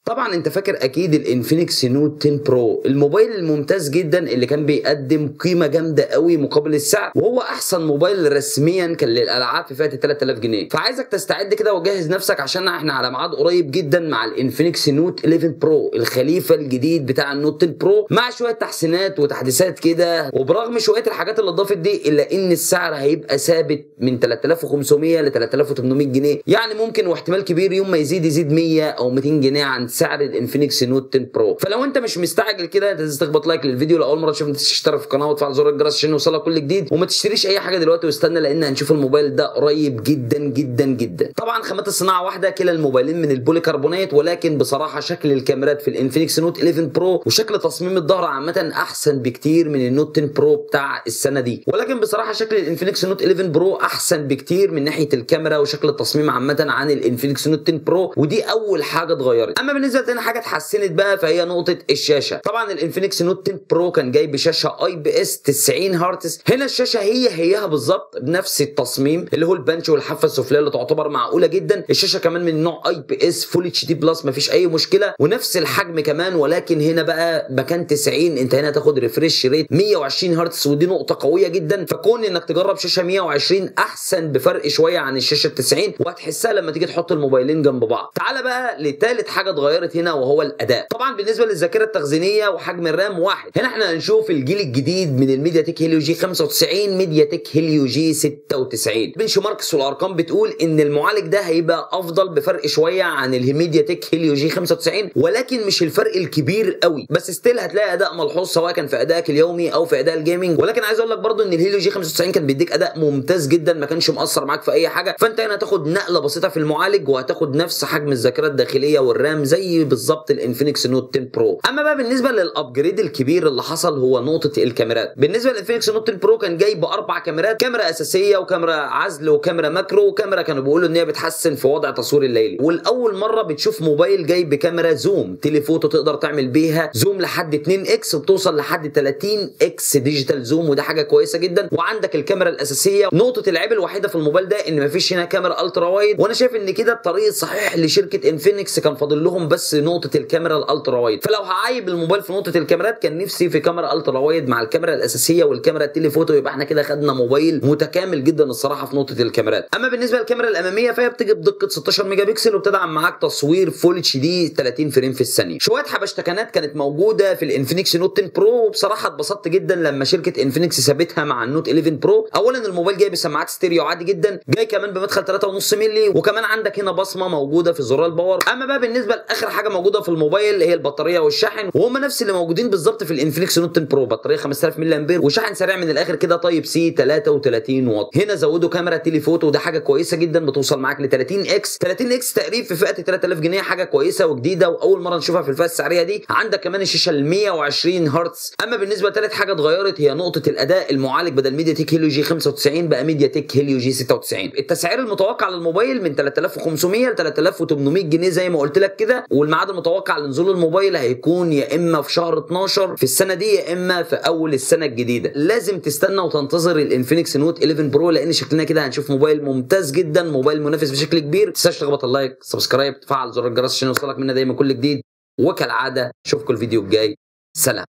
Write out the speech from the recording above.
طبعا انت فاكر اكيد الانفينكس نوت 10 برو الموبايل الممتاز جدا اللي كان بيقدم قيمه جامده قوي مقابل السعر وهو احسن موبايل رسميا كان للالعاب في فئه 3000 جنيه فعايزك تستعد كده وجهز نفسك عشان احنا على ميعاد قريب جدا مع الانفينكس نوت 11 برو الخليفه الجديد بتاع النوت 10 برو مع شويه تحسينات وتحديثات كده وبرغم شويه الحاجات اللي اضافت دي الا ان السعر هيبقى ثابت من 3500 ل 3800 جنيه يعني ممكن واحتمال كبير يوم ما يزيد يزيد 100 او 200 جنيه عن سعر الانفينكس نوت 10 برو فلو انت مش مستعجل كده لازم تخبط لايك للفيديو لاول مره تشوف تشترك في القناه وتفعل زر الجرس عشان يوصلك كل جديد وما تشتريش اي حاجه دلوقتي واستنى لان هنشوف الموبايل ده قريب جدا جدا جدا طبعا خامات الصناعه واحده كلا الموبايلين من البوليكربونات ولكن بصراحه شكل الكاميرات في الانفينكس نوت 11 برو وشكل تصميم الظهر عامه احسن بكتير من النوت 10 برو بتاع السنه دي ولكن بصراحه شكل الانفينكس نوت 11 برو احسن بكتير من ناحيه الكاميرا وشكل التصميم عامه عن الانفينكس نوت 10 برو ودي اول حاجه اتغيرت اما بالنسبه لتاني حاجه اتحسنت بقى فهي نقطه الشاشه طبعا الانفينكس نوت 10 برو كان جاي بشاشه اي بي اس 90 هرتز هنا الشاشه هي هيها بالظبط بنفس التصميم اللي هو البنش والحافه السفليه اللي تعتبر معقوله جدا الشاشه كمان من نوع اي بي اس فول اتش دي بلس مفيش اي مشكله ونفس الحجم كمان ولكن هنا بقى مكان 90 انت هنا تاخد ريفريش ريت 120 هرتز ودي نقطه قويه جدا فكون انك تجرب شاشه 120 احسن بفرق شويه عن الشاشه 90 وهتحسها لما تيجي تحط الموبايلين جنب بعض تعال بقى لثالث حاجه اتغيرت هنا وهو الاداء طبعا بالنسبه للذاكره التخزينيه وحجم الرام واحد هنا احنا هنشوف الجيل الجديد من الميديا تك هيليو جي 95 ميديا تك هيليو جي 96 بنش ماركس والارقام بتقول ان المعالج ده هيبقى افضل بفرق شويه عن الميديا تك هيليو جي 95 ولكن مش الفرق الكبير قوي بس ستيل هتلاقي اداء ملحوظ سواء كان في ادائك اليومي او في اداء الجيمنج ولكن عايز اقول لك برضو ان الهيليو جي 95 كان بيديك اداء ممتاز جدا ما كانش مؤثر معاك في اي حاجه فانت هنا هتاخد نقله بسيطه في المعالج وهتاخد نفس حجم الذاكره الداخليه والرام زي بالظبط الانفينكس نوت 10 برو اما بقى بالنسبه للابجريد الكبير اللي حصل هو نقطه الكاميرات بالنسبه للانفينكس نوت 10 برو كان جاي باربع كاميرات كاميرا اساسيه وكاميرا عزل وكاميرا ماكرو وكاميرا كانوا بيقولوا ان هي بتحسن في وضع تصوير الليلي والاول مره بتشوف موبايل جاي بكاميرا زوم تليفوتو تقدر تعمل بيها زوم لحد 2 اكس وبتوصل لحد 30 اكس ديجيتال زوم وده حاجه كويسه جدا وعندك الكاميرا الاساسيه نقطه العيب الوحيده في الموبايل ده ان مفيش هنا كاميرا الترا وايد وانا شايف ان كده الطريق الصحيح لشركه انفينكس كان فاضل لهم بس نقطه الكاميرا الالترا وايد فلو هعايب الموبايل في نقطه الكاميرات كان نفسي في كاميرا الترا وايد مع الكاميرا الاساسيه والكاميرا التليفوتو يبقى احنا كده خدنا موبايل متكامل جدا الصراحه في نقطه الكاميرات اما بالنسبه للكاميرا الاماميه فهي بتيجي بدقه 16 ميجا بكسل وبتدعم معاك تصوير فول اتش دي 30 فريم في الثانيه شويه حبشتكنات كانت موجوده في الانفينكس نوت 10 برو وبصراحه اتبسطت جدا لما شركه انفينكس سابتها مع النوت 11 برو اولا الموبايل جاي بسماعات ستيريو عادي جدا جاي كمان بمدخل 3.5 مللي وكمان عندك هنا بصمه موجوده في زرار الباور اما بقى بالنسبه لاخر حاجه موجوده في الموبايل هي البطاريه والشحن وهم نفس اللي موجودين بالظبط في الانفينكس نوت 10 برو بطاريه 5000 ملي امبير وشحن سريع من الاخر كده طيب سي 33 واط هنا زودوا كاميرا تليفوتو وده حاجه كويسه جدا بتوصل معاك ل 30 اكس 30 اكس تقريب في فئه 3000 جنيه حاجه كويسه وجديده واول مره نشوفها في الفئه السعريه دي عندك كمان الشاشه ال 120 هرتز اما بالنسبه لثالث حاجه اتغيرت هي نقطه الاداء المعالج بدل ميديا تك هيليو جي 95 بقى ميديا تك هيليو جي 96 التسعير المتوقع للموبايل من 3500 ل 3800 جنيه زي ما قلت لك كده والميعاد المتوقع لنزول الموبايل هيكون يا اما في شهر 12 في السنه دي يا اما في اول السنه الجديده لازم تستنى وتنتظر الانفينكس نوت 11 برو لان شكلنا كده هنشوف موبايل ممتاز جدا موبايل منافس بشكل كبير ما تنساش تخبط اللايك سبسكرايب تفعل زر الجرس عشان يوصلك منا دايما كل جديد وكالعاده اشوفكم الفيديو الجاي سلام